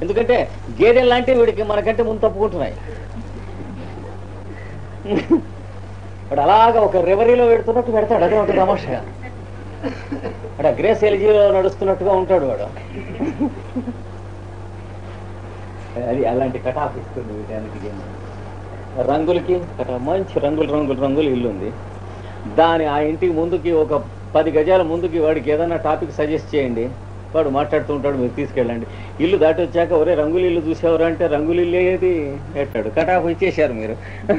ఎందుకంటే గేదెలు లాంటివి వీడికి మనకంటే ముందు తప్పుకుంటున్నాయి వాడు అలాగా ఒక రివరీలో పెడుతున్నట్టు పెడతాడు అదే ఒక తమాషగా అక్కడ గ్రేస్ ఎల్జీలో నడుస్తున్నట్టుగా ఉంటాడు వాడు అది అలాంటి కటాఫ్ ఇస్తుంది వీటానికి రంగులకి కటా మంచి రంగులు రంగులు రంగులు ఇల్లు ఉంది దాని ఆ ఇంటికి ముందుకి ఒక పది గజాల ముందుకి వాడికి ఏదైనా టాపిక్ సజెస్ట్ చేయండి వాడు మాట్లాడుతూ ఉంటాడు మీరు తీసుకెళ్ళండి ఇల్లు దాటి వచ్చాక ఒరే రంగులు ఇల్లు చూసేవారు అంటే రంగులు ఇల్లు ఏది పెట్టాడు కటాఫ్ ఇచ్చేశారు మీరు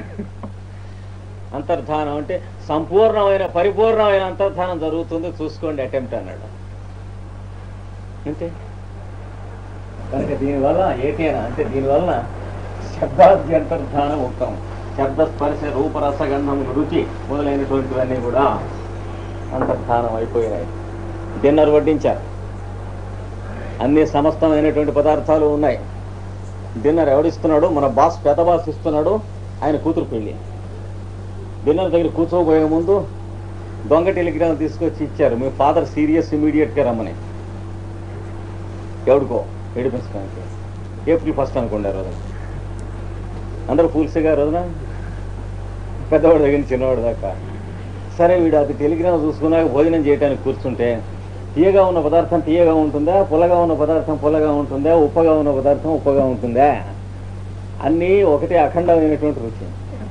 అంతర్ధానం అంటే సంపూర్ణమైన పరిపూర్ణమైన అంతర్ధానం జరుగుతుంది చూసుకోండి అటెంప్ట్ అన్నాడు అంతే కనుక దీనివల్ల ఏటైనా అంటే దీనివల్ల శబ్దాది అంతర్ధానం ఉత్తమం శబ్ద స్పర్శ రూపరసగంధం రుచి మొదలైనటువంటివన్నీ కూడా అంతర్ధానం అయిపోయినాయి డిన్నర్ వడ్డించారు అన్ని సమస్తమైనటువంటి పదార్థాలు ఉన్నాయి డిన్నర్ ఎవడిస్తున్నాడు మన బాస్ పెద్ద బాస్ ఇస్తున్నాడు ఆయన కూతురు పెళ్ళి డిన్నర్ దగ్గర కూర్చోబోయే ముందు దొంగ టెలిగ్రామ్ తీసుకొచ్చి ఇచ్చారు మీ ఫాదర్ సీరియస్ ఇమీడియట్గా రమ్మని ఎవడికో ఏడిపించడానికి ఏప్రిల్ ఫస్ట్ అనుకోండి ఆ రోజున అందరూ పూల్సిగా రోజున పెద్దవాడి దగ్గర నుంచి చిన్నవాడి దాకా సరే వీడు అది టెలిగ్రామ్ చూసుకున్నాక భోజనం చేయడానికి కూర్చుంటే తీయగా ఉన్న పదార్థం తీయగా ఉంటుందా పుల్లగా ఉన్న పదార్థం పుల్లగా ఉంటుందా ఉప్పగా ఉన్న పదార్థం ఉప్పగా ఉంటుందా అన్నీ ఒకటే అఖండమైనటువంటి రుచి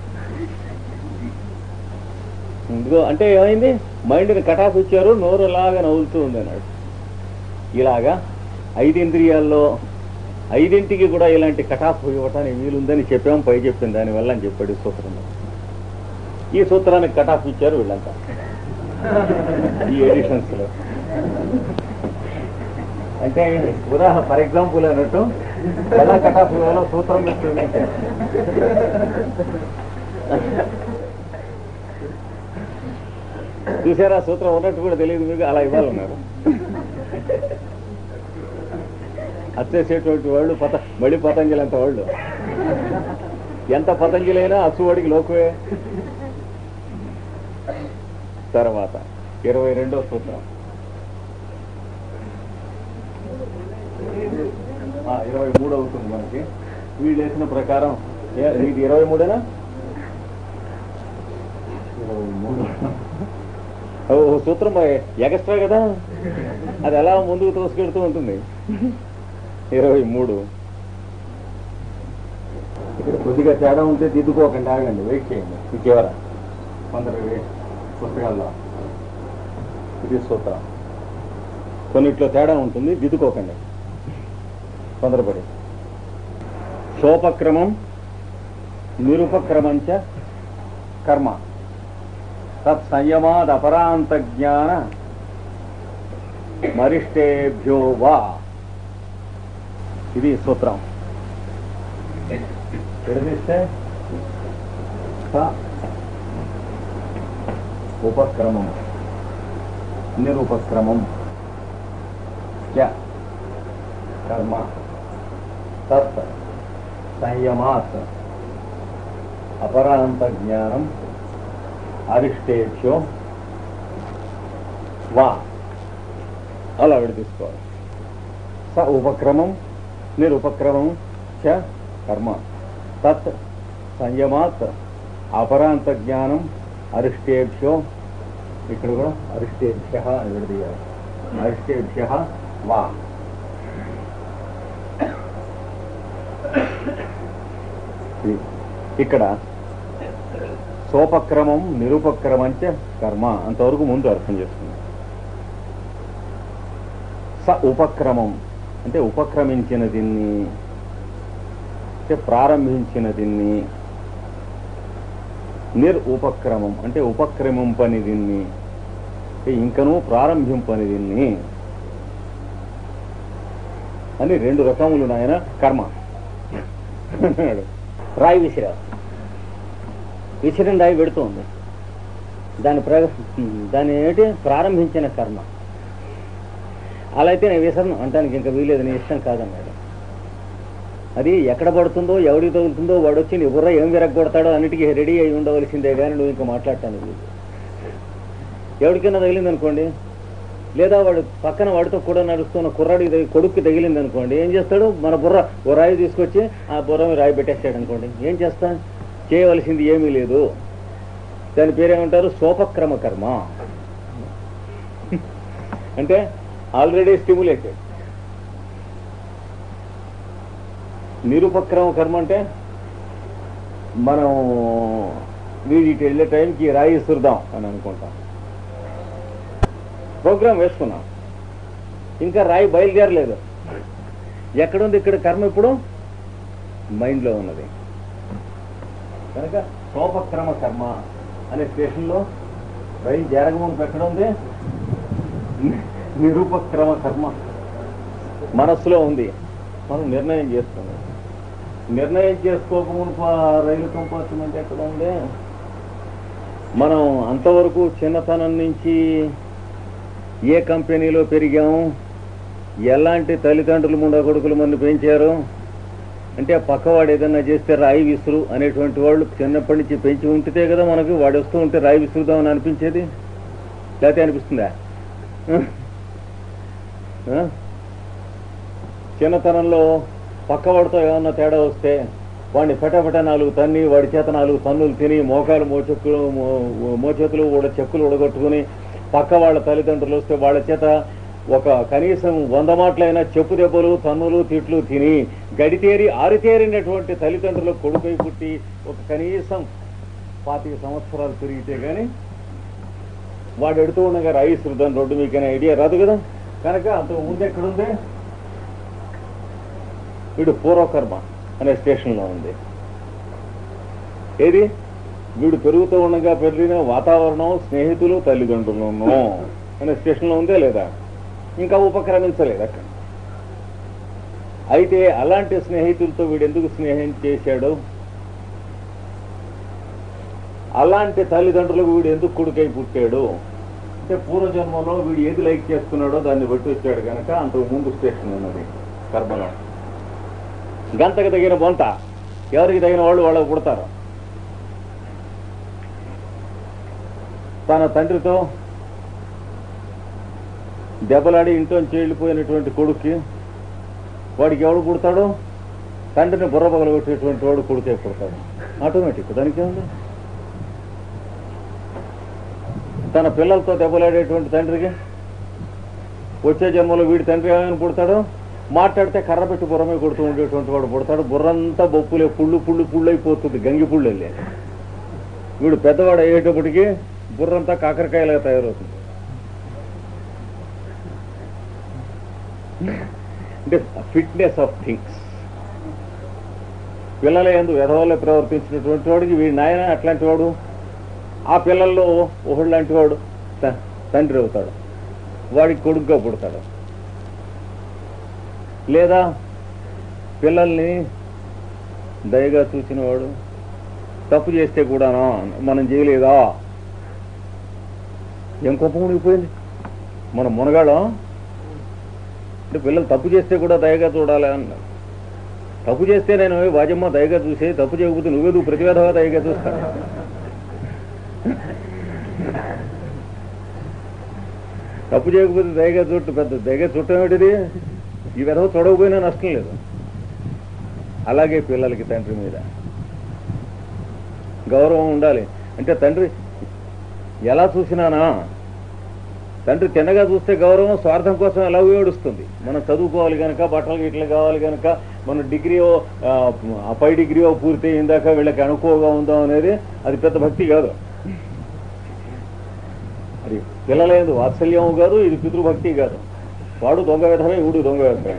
ఇదిగో అంటే ఏమైంది మైండ్ని కటాఫ్ ఇచ్చారు నోరు లాగా నవ్వులుతూ ఉంది అన్నాడు ఇలాగా ఐదింద్రియాల్లో ఐదింటికి కూడా ఇలాంటి కటాఫ్ ఇవ్వటానికి వీలుందని చెప్పాం పై చెప్పింది దానివల్ల అని చెప్పాడు ఈ సూత్రం ఈ సూత్రానికి కటాఫ్ ఇచ్చారు వీళ్ళంతా ఈ ఎడిషన్స్ లో అంటే ఉదాహరణ ఫర్ ఎగ్జాంపుల్ అన్నట్టు ఎలా కటాఫ్ ఇవ్వాలో సూత్రం మీద చూపించారు. చూసారా సూత్రం ఉన్నట్టు కూడా తెలియదు మీకు అలా ఇవ్వాలన్నారు అచ్చేసేటువంటి వాళ్ళు పత మళ్ళీ పతంజలి అంత వాళ్ళు ఎంత పతంజలి అయినా అచ్చువాడికి లోకువే తర్వాత ఇరవై రెండో సూత్రం ఆ, ఇరవై మూడు అవుతుంది మనకి వీళ్ళు వేసిన ప్రకారం ఏ- ఇది ఇరవై మూడేనా ఇరవై మూడు ఓ సూత్రం ఎగస్ట్రా కదా అది ఎలా ముందుకు తోసుకెడుతూ ఉంటుంది ఇరవై మూడు ఇక్కడ కొద్దిగా తేడా ఉంటే దిద్దుకోకండి ఆగండి వెయిట్ చేయండి ఇంకెవరా కొందరు వెయిట్ పుస్తకాల్లో ఇది సూత్రం కొన్నిట్లో తేడా ఉంటుంది దిద్దుకోకండి తొందరపడి సోపక్రమం నిరుపక్రమంచ కర్మ తత్ సంయమాద్ అపరాంత జ్ఞాన మరిష్టేభ్యో వా ఇది సూత్రం విడదీస్తే స ఉపక్రమం నిరుపక్రమం చ కర్మ తత్ సంయమాత్ అపరాంత జ్ఞానం అరిష్టేభ్యో వా అలా విడదీసుకోవాలి స ఉపక్రమం నిరుపక్రమం చ కర్మ తత్ సంయమాత్ అపరాంత జ్ఞానం అరిష్టేభ్యో ఇక్కడ కూడా అరిష్టేభ్య అని విడదీయాలి అరిష్టేభ్య వా ఇది. ఇక్కడ సోపక్రమం నిరుపక్రమంచ కర్మ అంతవరకు ముందు అర్థం చేస్తుంది స ఉపక్రమం అంటే ఉపక్రమించిన దీన్ని అంటే ప్రారంభించిన దీన్ని నిర్ ఉపక్రమం అంటే ఉపక్రమింపని దీన్ని అంటే ఇంకనూ ప్రారంభింపని దీన్ని అని రెండు రకములు నాయన కర్మ అన్నాడు రాయి విసిరా విసిరిన రాయి పెడుతుంది దాని ప్ర దాని ఏంటి ప్రారంభించిన కర్మ అలా అయితే నేను విసరను అంటానికి ఇంకా వీలేదు నీ ఇష్టం కాదన్నాడు అది ఎక్కడ పడుతుందో ఎవడికి తగులుతుందో వాడు వచ్చి నీ బుర్ర ఏం విరగొడతాడో అన్నిటికీ రెడీ అయి ఉండవలసిందే కానీ నువ్వు ఇంకా మాట్లాడటానికి లేదు ఎవరికైనా తగిలింది అనుకోండి లేదా వాడు పక్కన వాడితో కూడా నడుస్తున్న కుర్రాడికి తగి- కొడుక్కి తగిలింది అనుకోండి ఏం చేస్తాడు మన బుర్ర ఓ రాయి తీసుకొచ్చి ఆ బుర్ర మీద రాయి పెట్టేస్తాడు అనుకోండి ఏం చేస్తా చేయవలసింది ఏమీ లేదు దాని పేరేమంటారు సోపక్రమ కర్మ అంటే ఆల్రెడీ స్టిములేటెడ్ నిరుపక్రమ కర్మ అంటే మనం వీడికి వెళ్ళే టైంకి రాయి ఇస్తుదాం అని అనుకుంటాం ప్రోగ్రామ్ వేసుకున్నాం ఇంకా రాయి బయలుదేరలేదు ఎక్కడుంది ఇక్కడ కర్మ ఇప్పుడు మైండ్లో ఉన్నది కనుక సోపక్రమ కర్మ అనే స్టేషన్లో రైలు జరగమని ఎక్కడ ఉంది నిరూపక్రమ కర్మ మనస్సులో ఉంది మనం నిర్ణయం చేసుకున్నాం నిర్ణయం చేసుకోకమునుపు ఆ రైలు కంపార్ట్మెంట్ ఎక్కడ ఉంది మనం అంతవరకు చిన్నతనం నుంచి ఏ కంపెనీలో పెరిగాము ఎలాంటి తల్లిదండ్రులు ముండ కొడుకులు మన పెంచారు అంటే పక్కవాడు ఏదన్నా చేస్తే రాయి విసురు అనేటువంటి వాళ్ళు చిన్నప్పటి నుంచి పెంచి ఉంటే కదా మనకు వాడు వస్తూ ఉంటే రాయి విసురుదామని అనిపించేది లేకపోతే అనిపిస్తుందా ఆ? చిన్నతనంలో పక్కవాడితో ఏమన్నా తేడా వస్తే వాడిని పెటపెట నాలుగు తన్ని వాడి చేత నాలుగు తన్నులు తిని మోకాలు మోచెక్కులు మో- మోచేతులు ఉడ చెక్కులు ఉడగొట్టుకుని పక్క వాళ్ళ తల్లిదండ్రులు వస్తే వాళ్ళ చేత ఒక కనీసం వంద మాటలైనా చెప్పు దెబ్బలు తన్నులు తిట్లు తిని గడితేరి ఆరితేరినటువంటి తల్లిదండ్రులకు కొడుకై పుట్టి ఒక కనీసం పాతిక సంవత్సరాలు తిరిగితే గాని వాడు ఎడుతూ ఉండగా రాయి శృతం రోడ్డు మీకైనా ఐడియా రాదు కదా కనుక అంతకు ముందు ఎక్కడుంది వీడు పూర్వకర్మ అనే స్టేషన్లో ఉంది ఏది వీడు పెరుగుతూ ఉండగా పెరిగిన వాతావరణం స్నేహితులు తల్లిదండ్రులను అనే స్టేషన్లో ఉందే లేదా ఇంకా ఉపక్రమించలేదు అక్కడ అయితే అలాంటి స్నేహితులతో వీడు ఎందుకు స్నేహం చేశాడు అలాంటి తల్లిదండ్రులకు వీడు ఎందుకు కొడుకై పుట్టాడు అంటే పూర్వజన్మలో వీడు ఏది లైక్ చేసుకున్నాడో దాన్ని బట్టి వచ్చాడు కనుక అంతకు ముందు స్టేషన్ ఉన్నది కర్మలో గంతకు తగిన బొంత ఎవరికి తగిన వాళ్ళు వాళ్ళకు పుడతారు తన తండ్రితో దెబ్బలాడి ఇంట్లోంచి వెళ్ళిపోయినటువంటి కొడుక్కి వాడికి ఎవడు పుడతాడు తండ్రిని బుర్ర పగలగొట్టేటువంటి వాడు కొడుకే పుడతాడు ఆటోమేటిక్ దానికి ఏముంది తన పిల్లలతో దెబ్బలాడేటువంటి తండ్రికి వచ్చే జన్మలో వీడి తండ్రి ఏమైనా పుడతాడు మాట్లాడితే కర్ర పెట్టి బుర్రమే కొడుతూ ఉండేటువంటి వాడు పుడతాడు బుర్రంతా బొప్పులే పుళ్ళు పుళ్ళు పుళ్ళు అయిపోతుంది గంగి పుళ్ళు వెళ్ళే వీడు పెద్దవాడు అయ్యేటప్పటికి బుర్రంతా కాకరకాయలుగా తయారవుతుంది అంటే ఫిట్నెస్ ఆఫ్ థింగ్స్ పిల్లల ఎందు వెధవల్లో ప్రవర్తించినటువంటి వాడికి వీడి నాయన అట్లాంటి వాడు ఆ పిల్లల్లో ఒకడు లాంటి వాడు త- తండ్రి అవుతాడు వాడికి కొడుకుగా పుడతాడు లేదా పిల్లల్ని దయగా చూసిన వాడు తప్పు చేస్తే కూడానా మనం చేయలేదా ఏం కోపం మునిగిపోయింది మనం మునగాడం అంటే పిల్లలు తప్పు చేస్తే కూడా దయగా చూడాలి అన్నారు తప్పు చేస్తే నేను "ఏ వాజమ్మ దయగా చూసే తప్పు చేయకపోతే నువ్వేదు ప్రతివేధగా దయగా చూస్తాను తప్పు చేయకపోతే దయగా చుట్టు పెద్ద దయగా చుట్టం ఏమిటిది ఈ విధవ చూడకపోయినా నష్టం లేదు అలాగే పిల్లలకి తండ్రి మీద గౌరవం ఉండాలి అంటే తండ్రి ఎలా చూసినానా తండ్రి తిన్నగా చూస్తే గౌరవం స్వార్థం కోసం ఎలా ఏడుస్తుంది మనం చదువుకోవాలి కనుక బట్టలు గిట్లు కావాలి కనుక మన డిగ్రీ పై డిగ్రీ పూర్తి అయిందాక వీళ్ళకి అనుకోగా ఉందాం అనేది అది పెద్ద భక్తి కాదు అది పిల్లలేదు వాత్సల్యం కాదు ఇది పితృభక్తి కాదు వాడు దొంగ విధమే వీడు దొంగ విధమే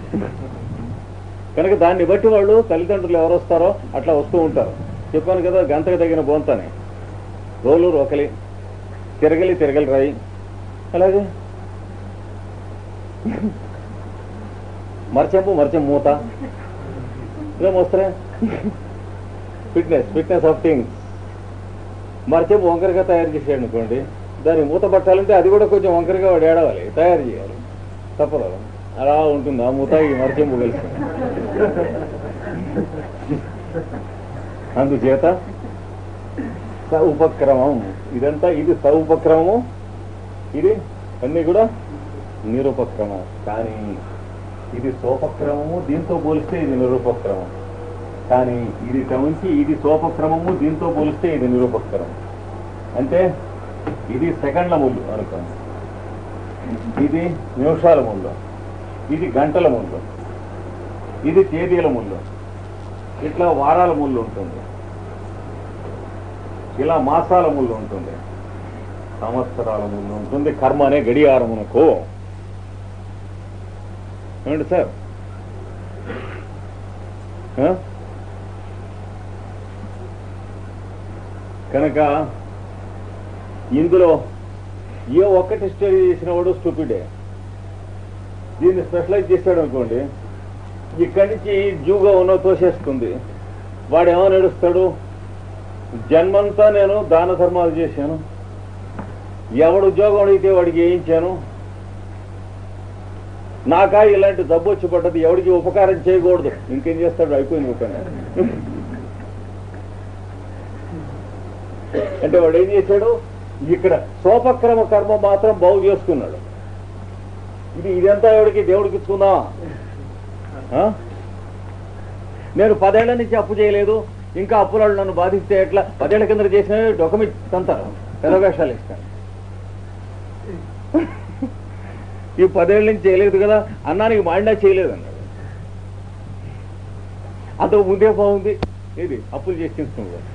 కనుక దాన్ని బట్టి వాళ్ళు తల్లిదండ్రులు ఎవరు వస్తారో అట్లా వస్తూ ఉంటారు చెప్పాను కదా గంతకు తగిన బొంతని రోలు రోకలి తిరగలి తిరగలి రాయి అలాగే మరచెంపు మరచెం మూత ఇదేం వస్తారే ఫిట్నెస్ ఫిట్నెస్ ఆఫ్ థింగ్స్ మరచెంపు వంకరగా తయారు చేసాడు అనుకోండి దాన్ని మూత పట్టాలంటే అది కూడా కొంచెం వంకరగా వాడు ఏడవాలి తయారు చేయాలి తప్పదు అలా ఉంటుంది ఆ మూత ఈ మరచెంపు కలిసి అందుచేత స ఉపక్రమం ఇదంతా ఇది స ఉపక్రమము ఇది అన్నీ కూడా నిరుపక్రమం కానీ ఇది సోపక్రమము దీంతో పోలిస్తే ఇది నిరుపక్రమం కానీ ఇది గమనించి ఇది సోపక్రమము దీంతో పోలిస్తే ఇది నిరుపక్రమం అంటే ఇది సెకండ్ల ముళ్ళు అనుకోండి ఇది నిమిషాల ముళ్ళు ఇది గంటల ముళ్ళు ఇది తేదీల ముళ్ళు ఇట్లా వారాల ముళ్ళు ఉంటుంది ఇలా మాసాల ముళ్ళు ఉంటుంది సంవత్సరాల ముళ్ళు ఉంటుంది కర్మ అనే గడియారమునకు ఏమండి సార్ ఆ? కనుక ఇందులో ఏ ఒక్కటి స్టడీ చేసిన వాడు స్టూపిడే దీన్ని స్పెషలైజ్ చేశాడు అనుకోండి ఇక్కడి నుంచి జూగా ఉన్న తోసేస్తుంది వాడు ఏమో నడుస్తాడు జన్మంతా నేను దాన ధర్మాలు చేశాను ఎవడు ఉద్యోగం అడిగితే వాడికి వేయించాను నాకా ఇలాంటి జబ్బు వచ్చి పడ్డది ఎవడికి ఉపకారం చేయకూడదు ఇంకేం చేస్తాడు అయిపోయింది ఉపకారం అంటే వాడు ఏం చేశాడు ఇక్కడ సోపక్రమ కర్మ మాత్రం బాగు చేసుకున్నాడు ఇది ఇదంతా ఎవడికి దేవుడికి ఇచ్చుకుందా ఆ? నేను పదేళ్ల నుంచి అప్పు చేయలేదు ఇంకా అప్పులాళ్ళు నన్ను బాధిస్తే ఎట్లా పదేళ్ల కింద చేసిన డొకమి తంతారు పెదవేషాలు ఇస్తాను ఈ పదేళ్ల నుంచి చేయలేదు కదా అన్నానికి మాండా చేయలేదు అన్నాడు అంతకు ముందే బాగుంది ఏది అప్పులు చేసి తీసుకున్నాడు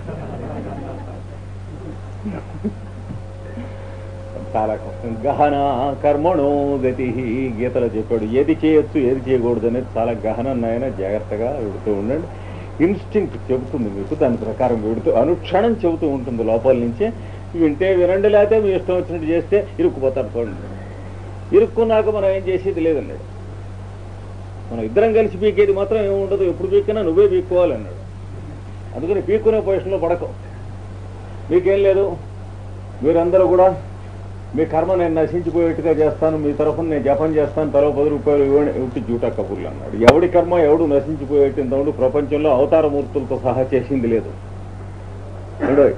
చాలా కష్టం గహన కర్మణో గతి గీతలో చెప్పాడు ఏది చేయొచ్చు ఏది చేయకూడదు అనేది చాలా గహన నాయన జాగ్రత్తగా విడుతూ ఉండండి ఇన్స్టింక్ట్ చెబుతుంది మీకు దాని ప్రకారం విడుతూ అనుక్షణం చెబుతూ ఉంటుంది లోపల నుంచే వింటే వినండి లేకపోతే మీ ఇష్టం వచ్చినట్టు చేస్తే ఇరుక్కుపోతారు చూడండి ఇరుక్కున్నాక మనం ఏం చేసేది లేదన్నాడు మనం ఇద్దరం కలిసి పీకేది మాత్రం ఏమి ఉండదు ఎప్పుడు పీకినా నువ్వే పీక్కోవాలన్నాడు అందుకని పీక్కునే పొజిషన్లో పడకం మీకేం లేదు మీరందరూ కూడా మీ కర్మ నేను నశించిపోయేట్టుగా చేస్తాను మీ తరఫున నేను జపం చేస్తాను తలో పది రూపాయలు ఇవ్వండి ఇవ్వండి జూటా కబుర్లు అన్నాడు ఎవడి కర్మ ఎవడు నశించిపోయేట్టు ఇంతకుముందు ప్రపంచంలో అవతార మూర్తులతో సహా చేసింది లేదు రెండోది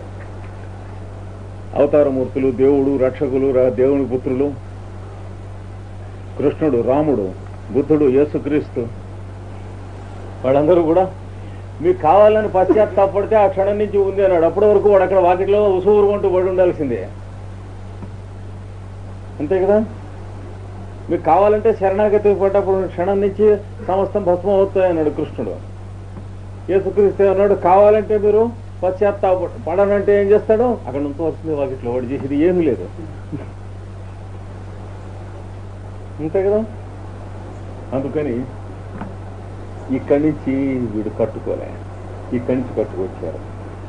అవతార మూర్తులు దేవుడు రక్షకులు రా- దేవుని పుత్రులు కృష్ణుడు రాముడు బుద్ధుడు యేసుక్రీస్తు వాళ్ళందరూ కూడా మీకు కావాలని పశ్చాత్తాపడితే ఆ క్షణం నుంచి ఉంది అన్నాడు అప్పటి వరకు వాడు అక్కడ వాకిట్లో ఉసూరుకుంటూ పడి ఉండాల్సిందే అంతే కదా మీకు కావాలంటే శరణాగతి పడ్డప్పుడు క్షణం నుంచి సమస్తం భస్మం అవుతాయి అన్నాడు కృష్ణుడు యేసుక్రీస్తు అన్నాడు కావాలంటే మీరు పశ్చాత్తాప పడనంటే ఏం చేస్తాడు అక్కడ నుంచి వస్తుంది వాకిట్లో వాడు చేసేది ఏమీ లేదు అంతే కదా అందుకని ఇక్కడి నుంచి వీడు కట్టుకోలే ఇక్కడి నుంచి కట్టుకొచ్చారు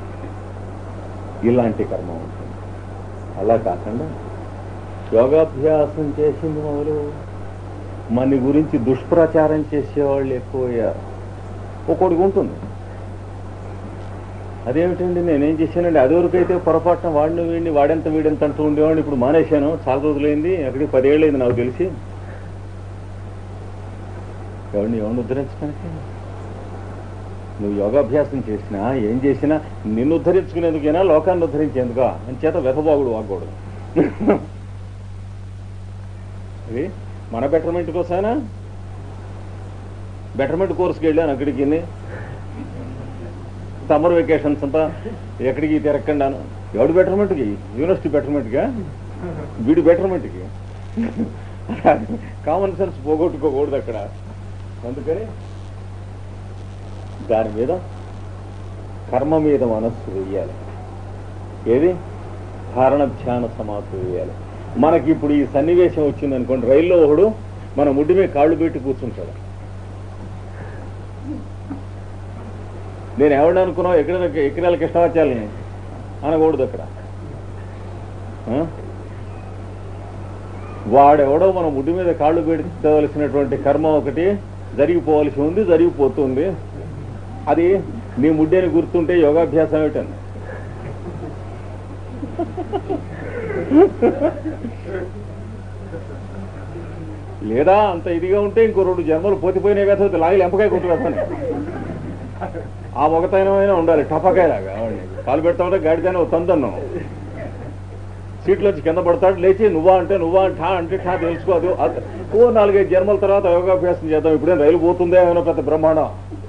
ఇలాంటి కర్మ ఉంటుంది అలా కాకుండా యోగాభ్యాసం చేసింది మొదలు మన గురించి దుష్ప్రచారం చేసేవాళ్ళు ఎక్కువయ్యారు ఒక్కొక్కడికి ఉంటుంది అదేమిటండి నేనేం చేశానండి అదివరకైతే పొరపాటున వాడిని వీడిని వాడెంత వీడెంత అంటూ ఉండేవాడిని ఇప్పుడు మానేశాను చాలా రోజులైంది అక్కడికి పదేళ్ళైంది నాకు తెలిసి ఎవరిని ఎవరిని ఉద్ధరించడానికి నువ్వు యోగాభ్యాసం చేసినా ఏం చేసినా నిన్ను ఉద్ధరించుకునేందుకైనా లోకాన్ని ఉద్ధరించేందుకా అని చేత వెతబాగుడు వాగకూడదు ఇది మన బెటర్మెంట్ కోసమేనా బెటర్మెంట్ కోర్స్కి వెళ్ళాను అక్కడికి సమ్మర్ వెకేషన్స్ అంతా ఎక్కడికి తిరగకుండాను ఎవడు బెటర్మెంట్కి యూనివర్సిటీ బెటర్మెంట్గా వీడి బెటర్మెంట్కి కామన్ సెన్స్ పోగొట్టుకోకూడదు అక్కడ అందుకని దాని మీద కర్మ మీద మనస్సు వేయాలి ఏది ధారణ ధ్యాన సమాధి వేయాలి మనకి ఇప్పుడు ఈ సన్నివేశం వచ్చింది అనుకోండి రైల్లో ఒకడు మన ముడ్డి మీద కాళ్ళు పెట్టి కూర్చుంటాడు నేను ఎవరిని అనుకున్నావు ఎక్కడ ఎక్కడాల కృష్ణవాచ్యాలని అనకూడదు అక్కడ ఆ? వాడెవడో మన ముడ్డి మీద కాళ్ళు పెట్టుకోవలసినటువంటి కర్మ ఒకటి జరిగిపోవలసి ఉంది జరిగిపోతుంది అది నీ ముడ్డేని గుర్తుంటే యోగాభ్యాసం ఏమిటని లేదా అంత ఇదిగా ఉంటే ఇంకో రెండు జన్మలు పోతిపోయినాయి కదా లాగి లెంపకాయ కొట్టుకొస్తాను ఆ మొగతైనమైనా ఉండాలి టపకాయ లాగా వాడిని కాలు పెడతా ఉంటే గాడిదాన్ని తందన్నాం సీట్లో వచ్చి కింద పడతాడు లేచి నువ్వా అంటే నువ్వా అంటే ఠా అంటే ఠా తెలుసుకోదు అది- ఓ నాలుగైదు జన్మల తర్వాత యోగాభ్యాసం చేద్దాం ఇప్పుడేం రైలు పోతుందే ఏమైనా పెద్ద బ్రహ్మాండం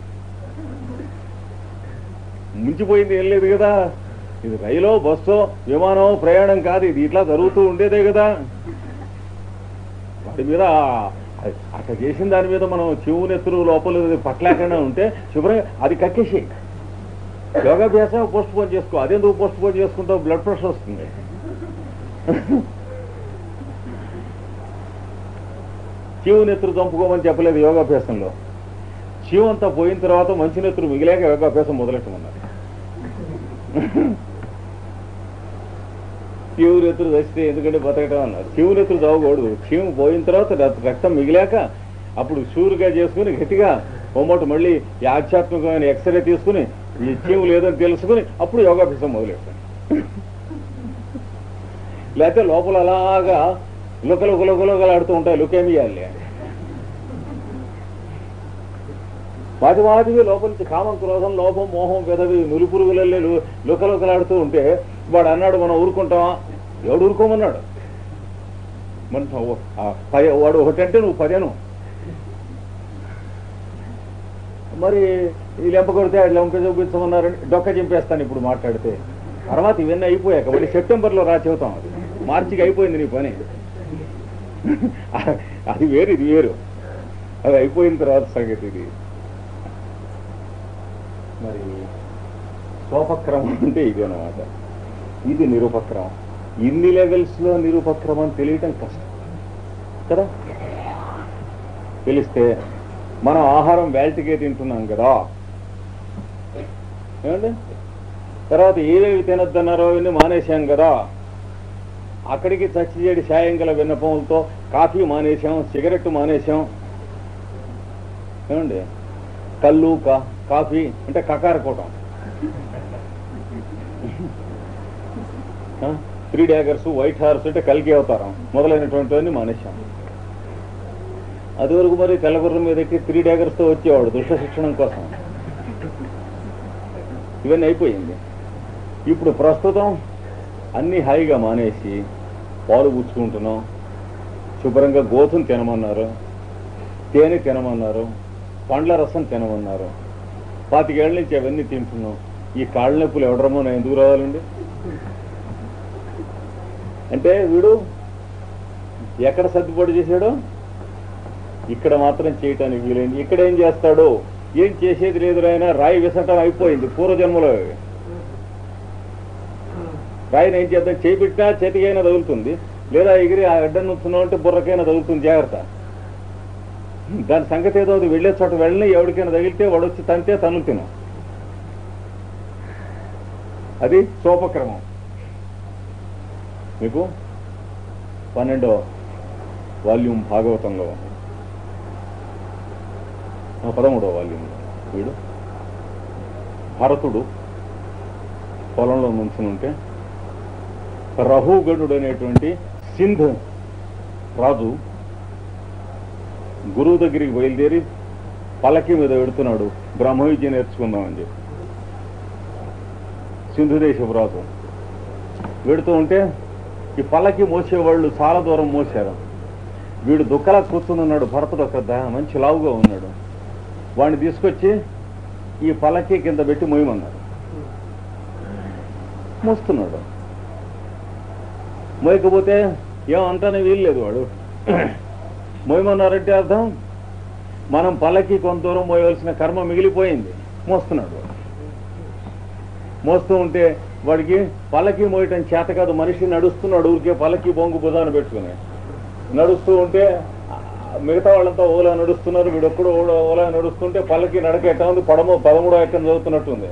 ముంచిపోయింది ఏం లేదు కదా ఇది రైలో బస్సో విమానం ప్రయాణం కాదు ఇది ఇట్లా జరుగుతూ ఉండేదే కదా వాటి మీద అ- అట్లా చేసిన దాని మీద మనం చెవు నెత్తురు లోపల పట్టలేకుండా ఉంటే శుభ్రంగా అది కక్కేసి యోగాభ్యాసం పోస్ట్ పోన్ చేసుకో అదెందుకు పోస్ట్ పోన్ చేసుకుంటావు బ్లడ్ ప్రెషర్ వస్తుంది చెవు నెత్తురు చంపుకోమని చెప్పలేదు యోగాభ్యాసంలో చెవు అంతా పోయిన తర్వాత మంచి నెత్తురు మిగిలాక యోగాభ్యాసం మొదలెట్టమన్నారు చెవు నెత్తురు చచ్చితే ఎందుకంటే బతకటం అన్నారు చెవు నెత్తురు చావకూడదు చెవు పోయిన తర్వాత రక్త- రక్తం మిగిలాక అప్పుడు షూర్గా చేసుకుని గట్టిగా ఒమ్మట మళ్ళీ ఈ ఆధ్యాత్మికమైన ఎక్స్రే తీసుకుని ఈ చెవు లేదని తెలుసుకుని అప్పుడు యోగాభ్యాసం మొదలెట్టాను లేకపోతే లోపల అలాగా లుకలు గులగులగలు ఆడుతూ ఉంటాయి లుకేమియాలి వాటి వాటివి లోపల నుంచి కామం క్రోధం లోపం మోహం పెదవి నులిపురుగులల్లే లుకలుకలాడుతూ ఉంటే వాడు అన్నాడు మనం ఊరుకుంటామా ఎవడు ఊరుకోమన్నాడు మన ఆ పది- వాడు ఒకటంటే నువ్వు పదేను మరి ఈ లెంప కొడితే ఆ లెంప చూపించమన్నారని డొక్క చింపేస్తాను ఇప్పుడు మాట్లాడితే తర్వాత ఇవన్నీ అయిపోయాక మళ్ళీ సెప్టెంబర్లో రా చెబుతాం అది మార్చికి అయిపోయింది నీ పని అది వేరు ఇది వేరు అది అయిపోయిన తర్వాత సంగతి ఇది మరి సోపక్రమం అంటే ఇది అనమాట ఇది నిరుపక్రమం ఇన్ని లెవెల్స్లో నిరుపక్రమం తెలియటం కష్టం కదా తెలిస్తే మనం ఆహారం వేల్టికే తింటున్నాం కదా ఏమండి తర్వాత ఏవేవి తినొద్దన్నారో అవన్నీ మానేశాం కదా అక్కడికి చచ్చిచేడి సాయంకాల విన్నపములతో కాఫీ మానేశాం సిగరెట్ మానేశాం ఏమండి కళ్ళు కా కాఫీ అంటే కకారకోవటం త్రీ డ్యాగర్స్ వైట్ హార్స్ అంటే కలిగి అవతారం మొదలైనటువంటివన్నీ మానేశాం అది వరకు మరి తెల్లగుర్రం మీద ఎక్కి త్రీ డ్యాగర్స్తో వచ్చేవాడు దుష్ట శిక్షణం కోసం ఇవన్నీ అయిపోయింది ఇప్పుడు ప్రస్తుతం అన్ని హాయిగా మానేసి పాలు పుచ్చుకుంటున్నాం శుభ్రంగా గోధుమ తినమన్నారు తేనె తినమన్నారు పండ్ల రసం తినమన్నారు పాతికేళ్ల నుంచి అవన్నీ తింటున్నాం ఈ కాళ్ళ నొప్పులు ఎవడరమో నా ఎందుకు రావాలండి అంటే వీడు ఎక్కడ సర్దుబాటు చేశాడు ఇక్కడ మాత్రం చేయటానికి వీలైంది ఇక్కడ ఏం చేస్తాడు ఏం చేసేది లేదు ఆయన రాయి విసటం అయిపోయింది పూర్వజన్మలో రాయిని ఏం చేద్దాం చేయి పెట్టినా చేతికైనా తగులుతుంది లేదా ఎగిరి ఆ అడ్డం నుంచున్నావు అంటే బుర్రకైనా తగులుతుంది జాగ్రత్త దాని సంగతి ఏదో అది వెళ్ళే చోట వెళ్ళని ఎవరికైనా తగిలితే వాడు వచ్చి తంతే తను తిను అది సోపక్రమం మీకు పన్నెండో వాల్యూమ్ భాగవతంలో ఆ, పదమూడో వాల్యూమ్ వీడు భరతుడు పొలంలో నుంచుని ఉంటే రహుగణుడు అనేటువంటి సింధ్ రాజు గురువు దగ్గరికి బయలుదేరి పల్లకి మీద పెడుతున్నాడు బ్రహ్మ విద్య నేర్చుకుందామని చెప్పి సింధు దేశపు రాజు వెడుతూ ఉంటే ఈ పల్లకి మోసేవాళ్ళు చాలా దూరం మోసారు వీడు దుఃఖలా కూర్చుని ఉన్నాడు భరతుడు ఒక ద- మంచి లావుగా ఉన్నాడు వాడిని తీసుకొచ్చి ఈ పల్లకి కింద పెట్టి మోయమన్నాడు మోస్తున్నాడు మోయకపోతే ఏమంటానే వీల్లేదు వాడు మోయమన్నారంటే అర్థం మనం పల్లకి కొంత దూరం మోయవలసిన కర్మ మిగిలిపోయింది మోస్తున్నాడు వాడు. మోస్తూ ఉంటే వాడికి పల్లకి మోయటం చేత కాదు మనిషి నడుస్తున్నాడు ఊరికే పల్లకి బొంగు బుధాన పెట్టుకుని నడుస్తూ ఉంటే ఆ, మిగతా వాళ్ళంతా ఓలా నడుస్తున్నారు వీడొక్కడు ఓలా ఓలా నడుస్తుంటే పల్లకి నడక ఎట్లా ఉంది పడమో పదమూడో ఎక్కం చదువుతున్నట్టుంది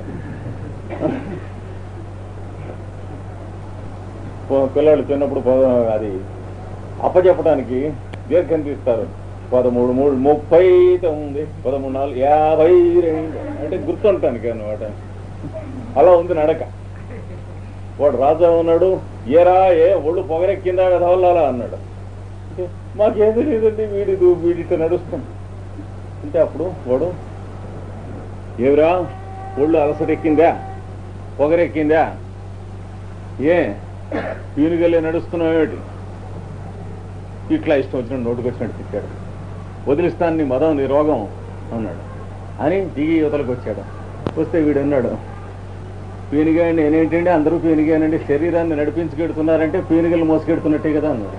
పో- పిల్లలు చిన్నప్పుడు పద- అది అప్పచెప్పడానికి దీర్ఘం తీస్తారు పదమూడు మూడు ముప్పై తొమ్మిది పదమూడు నాలుగు యాభై రెండు అంటే గుర్తుంటానికి అన్నమాట అలా ఉంది నడక వాడు రాజా ఉన్నాడు ఏరా ఏ ఒళ్ళు పొగరెక్కిందా కదవల్లాలా అన్నాడు అంటే మాకేం తెలియదండి వీడి వీడితో నడుస్తాం అంటే అప్పుడు వాడు ఏమిరా ఒళ్ళు అలసటెక్కిందా పొగరెక్కిందా ఏ పీనుగల్లే నడుస్తున్నావేమిటి ఇట్లా ఇష్టం వచ్చినట్టు నోటుకు వచ్చినట్టు తిట్టాడు వదిలిస్తాను నీ మదం నీ రోగం అన్నాడు అని దిగి యువతలకు వచ్చాడు వస్తే వీడు అన్నాడు పీనుగా నేనేంటండి అందరూ పీనుగానండి శరీరాన్ని నడిపించుకెడుతున్నారంటే పీనుగలు మోసుకెడుతున్నట్టే కదా అన్నాడు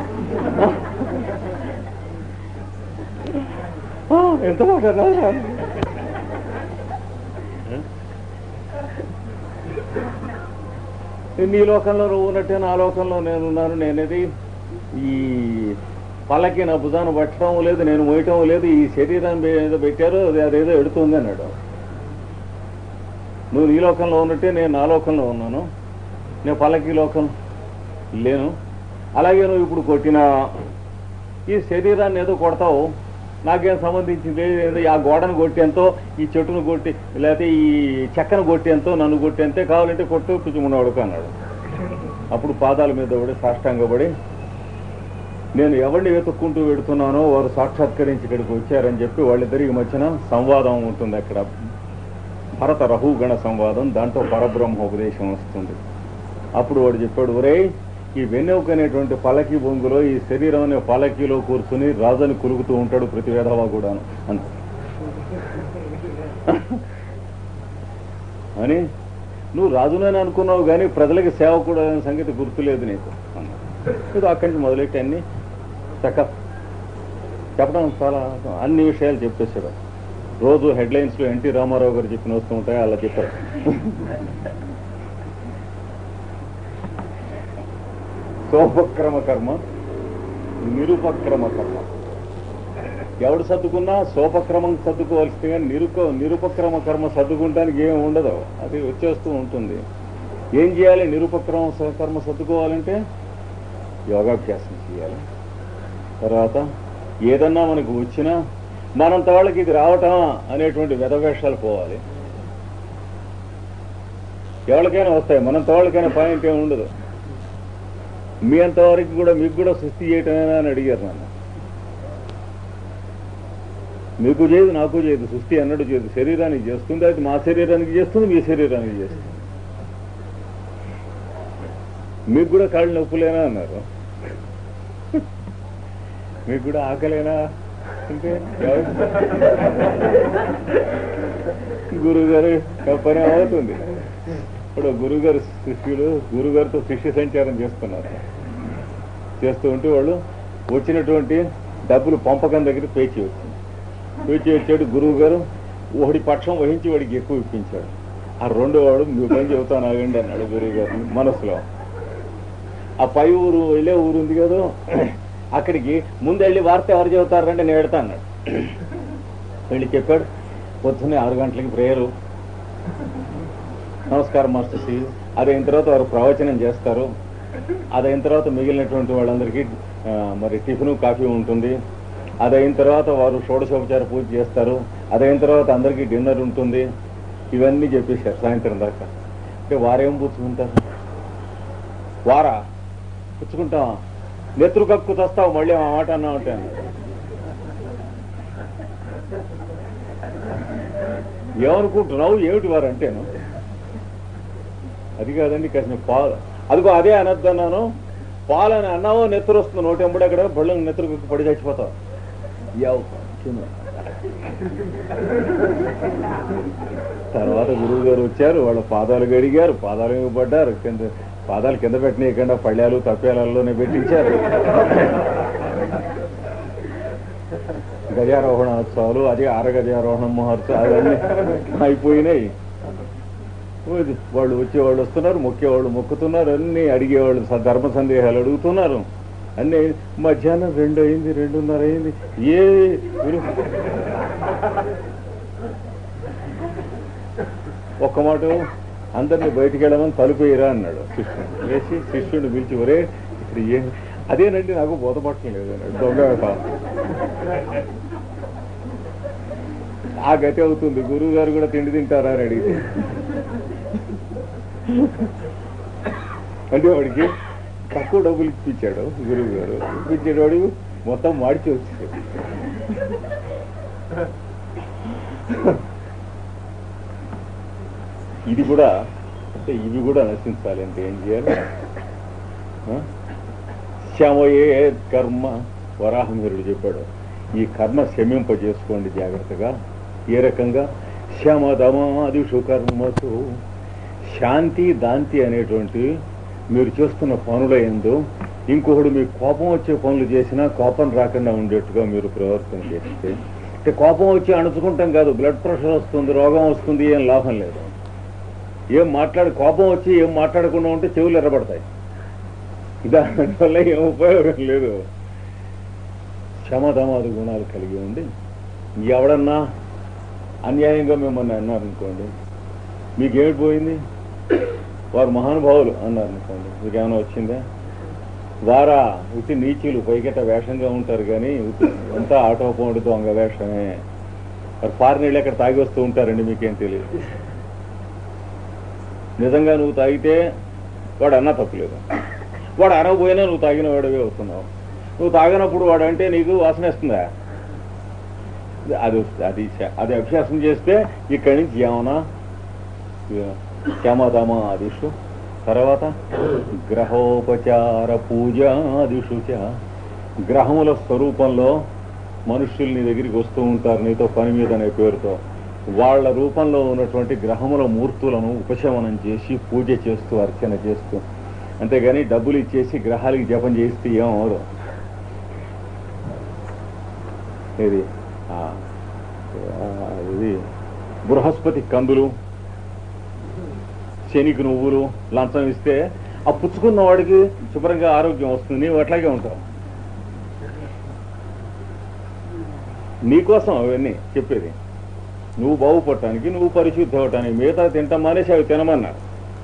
ఆ, ఎంత మాట అన్నారా? నీ లోకంలో నువ్వు ఉన్నట్టే నా లోకంలో నేనున్నాను నేనేది ఈ పల్లకి నా భుజాన పట్టడం లేదు నేను మోయటం లేదు ఈ శరీరాన్ని ఏదో పెట్టారో అది అదేదో ఎడుతుంది అన్నాడు నువ్వు నీ లోకంలో ఉన్నట్టే నేను నా లోకంలో ఉన్నాను నేను పల్లకి లోకం లేను అలాగే నువ్వు ఇప్పుడు కొట్టిన ఈ శరీరాన్ని ఏదో కొడతావు నాకేం సంబంధించింది ఏదో ఆ గోడను కొట్టేంతో ఈ చెట్టును కొట్టి లేకపోతే ఈ చెక్కను కొట్టేంతో నన్ను కొట్టేంతే కావాలంటే కొట్టు పిచ్చుమున్నవాడుకు అన్నాడు అప్పుడు పాదాల మీద పడి సాష్టాంగపడి నేను ఎవరిని వెతుక్కుంటూ వెడుతున్నానో వారు సాక్షాత్కరించి ఇక్కడికి వచ్చారని చెప్పి వాళ్ళిద్దరికి మధ్యన సంవాదం ఉంటుంది అక్కడ భరత రహుగణ సంవాదం దాంట్లో పరబ్రహ్మ ఉపదేశం వస్తుంది అప్పుడు వాడు చెప్పాడు ఒరేయ్ ఈ వెన్నెముక అనేటువంటి పలకి బొంగులో ఈ శరీరం అనే పలకీలో కూర్చుని రాజుని కులుగుతూ ఉంటాడు ప్రతి వేధవా కూడాను అంత అని నువ్వు రాజునని అనుకున్నావు కానీ ప్రజలకి సేవకుడు అనే సంగతి గుర్తులేదు నీకు అన్నాడు. ఇది అక్కడి నుంచి మొదలెట్టి అన్ని చక్క చెప్పడం చాలా అన్ని విషయాలు చెప్పేశాడు రోజు హెడ్లైన్స్లో ఎన్టీ రామారావు గారు చెప్పిన వస్తూ ఉంటాయి అలా చెప్పారు సోపక్రమ కర్మ నిరుపక్రమ కర్మ ఎవడు సర్దుకున్నా సోపక్రమం సర్దుకోవాల్సింది కానీ నిరుప నిరుపక్రమ కర్మ సర్దుకుంటానికి ఏం ఉండదు అది వచ్చేస్తూ ఉంటుంది ఏం చేయాలి నిరుపక్రమ స- కర్మ సర్దుకోవాలంటే యోగాభ్యాసం చేయాలి తర్వాత ఏదన్నా మనకు వచ్చినా మనంత వాళ్ళకి ఇది రావటమా అనేటువంటి వెధవేషాలు పోవాలి ఎవరికైనా వస్తాయి మనంత వాళ్ళకైనా పాయింట్ ఏమి ఉండదు మీ అంతవరకు కూడా మీకు కూడా సృష్టి చేయటమేనా అని అడిగారు నన్ను మీకు చేయదు నాకు చేయదు సృష్టి అన్నట్టు చేయదు శరీరానికి చేస్తుంది అది మా శరీరానికి చేస్తుంది మీ శరీరానికి చేస్తుంది మీకు కూడా కాళ్ళు నొప్పులేనా అన్నారు మీకు కూడా ఆకలేనా అంటే ఎవరు- గురువు గారు పని అవుతుంది ఇప్పుడు గురువు గారు శిష్యులు గురువు గారితో శిష్య సంచారం చేస్తున్నారు చేస్తూ ఉంటే వాళ్ళు వచ్చినటువంటి డబ్బులు పంపకం దగ్గర పేచి వచ్చింది పేచి వచ్చాడు గురువు గారు ఒకటి పక్షం వహించి వాడికి ఎక్కువ ఇప్పించాడు ఆ రెండో వాడు మీ పని చెబుతాను ఆగండి అన్నాడు గురువు గారు మనసులో ఆ పై ఊరు వెళ్ళే ఊరు ఉంది కదా అక్కడికి ముందు వెళ్ళి వార్త ఎవరు చెబుతారంటే నేను వెళ్తా అన్నాడు వెళ్ళి చెప్పాడు పొద్దున్నే ఆరు గంటలకి ప్రేయరు నమస్కారం మాస్టర్ శ్రీ అదైన తర్వాత వారు ప్రవచనం చేస్తారు అదైన తర్వాత మిగిలినటువంటి వాళ్ళందరికీ ఆ, మరి టిఫిన్ కాఫీ ఉంటుంది అదైన తర్వాత వారు షోడశోపచార పూజ చేస్తారు అదైన తర్వాత అందరికీ డిన్నర్ ఉంటుంది ఇవన్నీ చెప్పేశారు సాయంత్రం దాకా అంటే వారేం పుచ్చుకుంటారు వారా పుచ్చుకుంటాం నెత్రు కక్కు తెస్తావు మళ్ళీ ఆ మాట అన్నా అంటే అన్నాడు. ఏమనుకుంటున్నావు ఏమిటి వారు అంటేను అది కాదండి కాసిన పాలు అదిగో అదే అనొద్దన్నాను పాలు అని అన్నావో నెత్తురు వస్తుంది నోటి ఎంబడి అక్కడ బళ్ళు నెత్తురు కుక్కు పడి చచ్చిపోతావు యావ్ చిన్న. తర్వాత గురువు గారు వచ్చారు వాళ్ళ పాదాలు గడిగారు పాదాలు మీద పడ్డారు కింద పాదాలు కింద పెట్టనీయకుండా పళ్ళాలు తప్పేలలోనే పెట్టించారు గజారోహణోత్సవాలు అది ఆర గజారోహణ మహోత్సవాలు అవన్నీ అయిపోయినాయి ఓది, వాళ్ళు వచ్చేవాళ్ళు వస్తున్నారు మొక్కేవాళ్ళు మొక్కుతున్నారు అన్ని అడిగేవాళ్ళు స- ధర్మ సందేహాలు అడుగుతున్నారు అన్ని మధ్యాహ్నం రెండు అయింది రెండున్నర అయింది ఏ గురు ఒక్క మాట అందరిని బయటికి వెళ్ళమని తలుపు వేయరా అన్నాడు శిష్యుడు వేసి శిష్యుడిని పిలిచి ఒరే ఇక్కడ ఏం అదేనండి నాకు బోధపట్టం లేదు అన్నాడు దొంగ వ్యాపారం. ఆ గతి అవుతుంది గురువు గారు కూడా తిండి తింటారా అని అడిగితే అంటే వాడికి తక్కువ డబ్బులు ఇప్పించాడు గురువు గారు ఇప్పించేవాడు మొత్తం మాడిచి వచ్చాడు ఇది కూడా అంటే ఇవి కూడా నశించాలి అంటే ఏం చేయాలి ఆ? శమయే కర్మ వరాహమిరుడు చెప్పాడు ఈ కర్మ శమింపజేసుకోండి జాగ్రత్తగా ఏ రకంగా శమదమాదిషు కర్మసు శాంతి దాంతి అనేటువంటి మీరు చేస్తున్న పనుల ఎందు ఇంకొకడు మీకు కోపం వచ్చే పనులు చేసినా కోపం రాకుండా ఉండేట్టుగా మీరు ప్రవర్తన చేస్తే అంటే కోపం వచ్చి అణుచుకుంటాం కాదు బ్లడ్ ప్రెషర్ వస్తుంది రోగం వస్తుంది ఏం లాభం లేదు ఏం మాట్లాడి కోపం వచ్చి ఏం మాట్లాడకుండా ఉంటే చెవులు ఎర్రబడతాయి దానివల్ల ఏం ఉపయోగం లేదు క్షమదమాది గుణాలు కలిగి ఉండి ఎవడన్నా అన్యాయంగా మిమ్మల్ని అన్నారనుకోండి మీకేమిటి పోయింది వారు మహానుభావులు అన్నారు అనుకోండి మీకేమైనా వచ్చిందా వారా ఉట్టి నీచీలు పైకెట్ట వేషంగా ఉంటారు కానీ ఉట్టి అంతా ఆటో పోండి దొంగ వేషమే మరి ఫారిన్ వెళ్ళి అక్కడ తాగి వస్తూ ఉంటారండి మీకేం తెలియదు నిజంగా నువ్వు తాగితే వాడు అన్నా తప్పులేదు వాడు అనకపోయినా నువ్వు తాగిన వాడివే అవుతున్నావు నువ్వు తాగినప్పుడు వాడు అంటే నీకు వాసన వేస్తుందా అది వస్తుంది. అది శ- అది అభ్యాసం చేస్తే ఇక్కడి నుంచి ఏమన్నా క్షమతమ ఆదిషు తర్వాత గ్రహోపచార పూజాదిషు చ గ్రహముల స్వరూపంలో మనుష్యులు నీ దగ్గరికి వస్తూ ఉంటారు నీతో పని మీద అనే పేరుతో వాళ్ళ రూపంలో ఉన్నటువంటి గ్రహముల మూర్తులను ఉపశమనం చేసి పూజ చేస్తూ అర్చన చేస్తూ అంతేగాని డబ్బులు ఇచ్చేసి గ్రహాలకి జపం చేస్తే ఏమవదు ఇది ఆ, ఆ, ఇది బృహస్పతి కందులు శనికి నువ్వులు లంచం ఇస్తే ఆ పుచ్చుకున్న వాడికి శుభ్రంగా ఆరోగ్యం వస్తుంది నీవు అట్లాగే ఉంటావు నీకోసం అవన్నీ చెప్పేది నువ్వు బాగుపడటానికి నువ్వు పరిశుద్ధి అవటానికి మిగతా తింటాం మానేసి అవి తినమన్నారు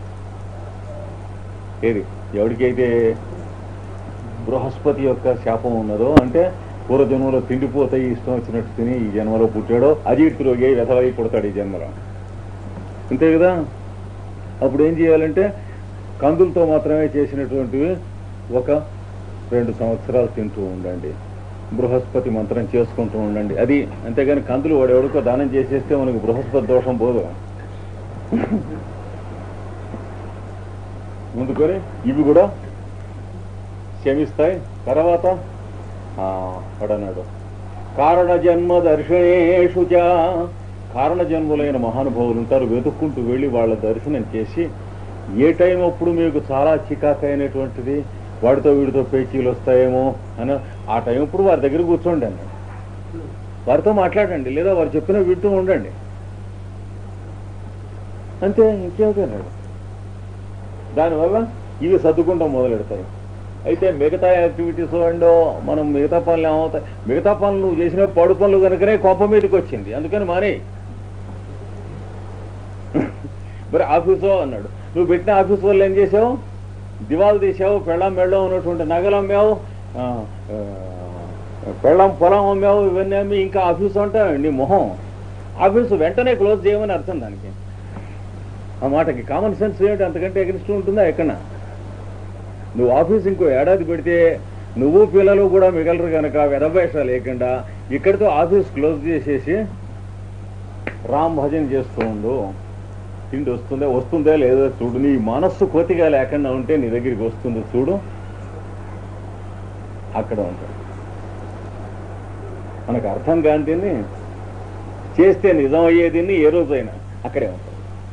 ఏది ఎవరికైతే బృహస్పతి యొక్క శాపం ఉన్నదో అంటే పూర్వజన్మలో తిండిపోతాయి ఇష్టం వచ్చినట్టు తిని ఈ జన్మలో పుట్టాడో అజీర్తి రోగి వెధవై పుడతాడు ఈ జన్మలో అంతే కదా అప్పుడు ఏం చేయాలంటే కందులతో మాత్రమే చేసినటువంటివి ఒక రెండు సంవత్సరాలు తింటూ ఉండండి బృహస్పతి మంత్రం చేసుకుంటూ ఉండండి అది అంతేగాని కందులు వాడు ఎవరికో దానం చేసేస్తే మనకు బృహస్పతి దోషం పోదు ముందుకొని ఇవి కూడా శమిస్తాయి తర్వాత ఆ, వాడన్నాడు కారణ జన్మ దర్శనేషు చ కారణ జన్ములైన మహానుభావులు ఉంటారు వెతుక్కుంటూ వెళ్ళి వాళ్ళ దర్శనం చేసి ఏ టైం అప్పుడు మీకు చాలా చికాకైనటువంటిది వాడితో వీడితో పేచీలు వస్తాయేమో అని ఆ టైం అప్పుడు వారి దగ్గర కూర్చోండి అన్నాడు వారితో మాట్లాడండి లేదా వారు చెప్పిన వింటూ ఉండండి అంతే ఇంకేమన్నాడు దానివల్ల ఇవి సర్దుకుంటాం మొదలెడతాయి అయితే మిగతా యాక్టివిటీస్ అండో మనం మిగతా పనులు ఏమవుతాయి మిగతా పనులు నువ్వు చేసిన పడు పనులు కనుకనే కోపం మీదకి వచ్చింది అందుకని మానే మరి ఆఫీసు అన్నాడు నువ్వు పెట్టిన ఆఫీస్ వల్ల ఏం చేసావు దివాలు తీసావు పెళ్ళం మెళ్ళం ఉన్నటువంటి నగలు అమ్మావు ఆ, ఆ, పెళ్ళం పొలం అమ్మావు ఇవన్నీ అమ్మి ఇంకా ఆఫీసు అంటే నీ మొహం ఆఫీసు వెంటనే క్లోజ్ చేయమని అర్థం దానికి ఆ మాటకి కామన్ సెన్స్ ఏమిటి అంతకంటే ఎగ్రెస్ట్ ఉంటుందా ఎక్కడ నువ్వు ఆఫీస్ ఇంకో ఏడాది పెడితే నువ్వు పిల్లలు కూడా మిగలరు కనుక వెదవేషాలు లేకుండా ఇక్కడితో ఆఫీస్ క్లోజ్ చేసేసి రామ్ భజన చేస్తూ ఉండు తిండి వస్తుందా వస్తుందా లేదో చూడు నీ మనస్సు కోతిగా లేకుండా ఉంటే నీ దగ్గరికి వస్తుంది చూడు అక్కడ ఉంటాడు మనకు అర్థం కాని దీన్ని చేస్తే నిజం అయ్యేదిన్ని ఏ రోజైనా అక్కడే ఉంటాడు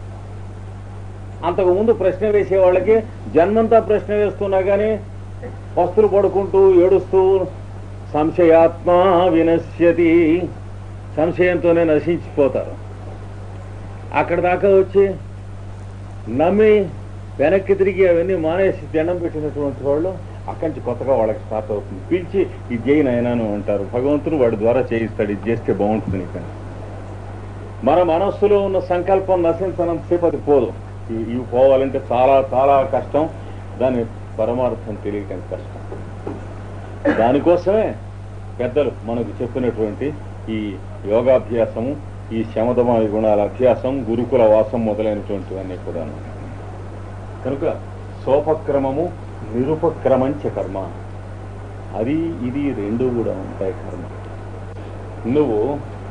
అంతకు ముందు ప్రశ్న వేసే వాళ్ళకి జన్మంతా ప్రశ్న వేస్తున్నా కానీ పస్తులు పడుకుంటూ ఏడుస్తూ సంశయాత్మ వినశ్యతి సంశయంతోనే నశించిపోతారు అక్కడ దాకా వచ్చి నమ్మి వెనక్కి తిరిగి అవన్నీ మానేసి దండం పెట్టినటువంటి వాళ్ళు అక్కడి నుంచి కొత్తగా వాళ్ళకి స్టార్ట్ అవుతుంది పిలిచి ఇది చేయి నాయనాను అంటారు భగవంతుడు వాడి ద్వారా చేయిస్తాడు ఇది చేస్తే బాగుంటుంది నీకు మన మనస్సులో ఉన్న సంకల్పం నశించనంతసేపు అది పోదు ఇవి ఇవి పోవాలంటే చాలా చాలా కష్టం దాని పరమార్థం తెలియటం కష్టం దానికోసమే పెద్దలు మనకు చెప్పినటువంటి ఈ యోగాభ్యాసము ఈ శమదమాది గుణాల అభ్యాసం గురుకుల వాసం మొదలైనటువంటివన్నీ కూడా కనుక సోపక్రమము నిరుపక్రమంచ కర్మ అది ఇది రెండు కూడా ఉంటాయి కర్మ నువ్వు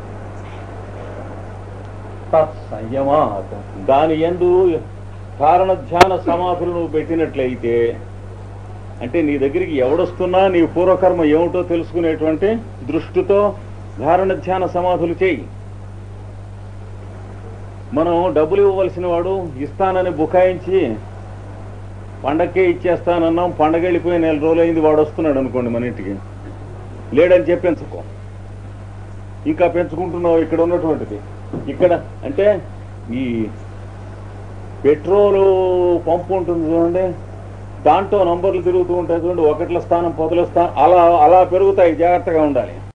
తత్సంయమాత్ దాని ఎందు కారణ ధ్యాన సమాధులు నువ్వు పెట్టినట్లయితే అంటే నీ దగ్గరికి ఎవడొస్తున్నా నీ పూర్వకర్మ ఏమిటో తెలుసుకునేటువంటి దృష్టితో ధారణ ధ్యాన సమాధులు చేయి మనం డబ్బులు ఇవ్వవలసిన వాడు ఇస్తానని బుకాయించి పండక్కే ఇచ్చేస్తానన్నాం పండగ వెళ్ళిపోయి నెల రోజులైంది వాడు వస్తున్నాడు అనుకోండి మన ఇంటికి లేడని చెప్పి పెంచుకో ఇంకా పెంచుకుంటున్నావు ఇక్కడ ఉన్నటువంటిది ఇక్కడ అంటే ఈ పెట్రోలు పంపు ఉంటుంది చూడండి దాంట్లో నంబర్లు తిరుగుతూ ఉంటాయి చూడండి ఒకట్ల స్థానం పదుల స్థానం అలా అలా పెరుగుతాయి జాగ్రత్తగా ఉండాలి